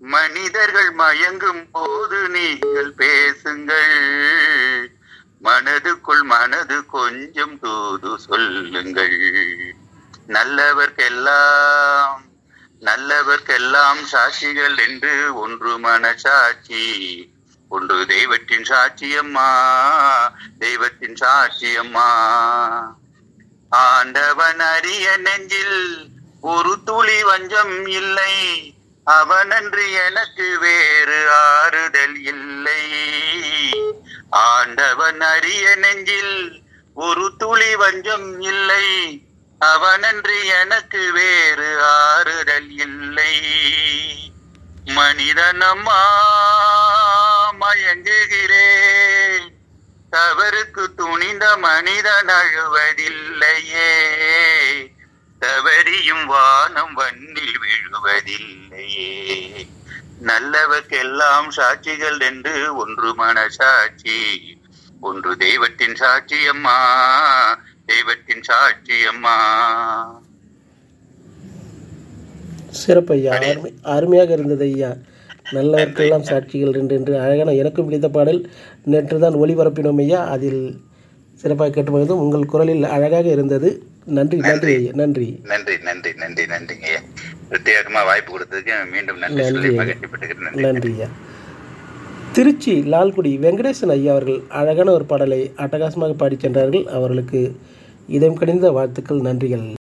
மனிதர்கள் மயங்கும் போது நீங்கள் பேசுங்கள் மனதுக்குள் மனது கொஞ்சம் தூது சொல்லுங்கள் நல்லவர்க்கெல்லாம் நல்லவர்க்கெல்லாம் சாட்சிகள் என்று ஒன்று மனசாட்சி ஒன்று தெய்வத்தின் சாட்சியம்மா தெய்வத்தின் சாட்சியம்மா ஆண்டவன் அறிய நெஞ்சில் ஒரு துளி வஞ்சம் இல்லை அவனன்று எனக்கு வேறு ஆறுதல் இல்லை ஆண்டவன் அறிய நெஞ்சில் ஒரு துளி வஞ்சம் இல்லை அவனன்று எனக்கு வேறு ஆறுதல் இல்லை மனிதனம்மா மயங்குகிறேன் தவறுக்கு துணிந்த மனிதன் அழுவதில்லையே தவறியும் வானம் வண்ணில் விழுவதில்லையே நல்லவர்க்கெல்லாம் சாட்சிகள் என்று ஒன்று மனசாட்சி ஒன்று தெய்வத்தின் சாட்சியம்மா தெய்வத்தின் சாட்சியம்மா சிறப்பு ஐயா அருமை அருமையாக இருந்தது ஐயா நல்லவர்க்கெல்லாம் சாட்சிகள் என்று என்று அழகான எனக்கும் பிடித்த பாடல் நேற்று தான் ஒளிபரப்பினோம் ஐயா அதில் சிறப்பாக கேட்டுப்போதும் உங்கள் குரலில் அழகாக இருந்தது நன்றி நன்றி ஐயா நன்றி நன்றி நன்றி நன்றி நன்றிங்க ஐயா பிரத்யேகமா வாய்ப்பு கொடுத்ததுக்கு மீண்டும் நன்றி சொல்லி நன்றி. மகிழ்ச்சிப்பட்டுக்கிறேன் நன்றி நன்றி ஐயா திருச்சி லால்குடி வெங்கடேசன் ஐயா அவர்கள் அழகான ஒரு பாடலை அட்டகாசமாக பாடிச் சென்றார்கள் அவர்களுக்கு இதயம் கனிந்த வாழ்த்துக்கள் நன்றிகள்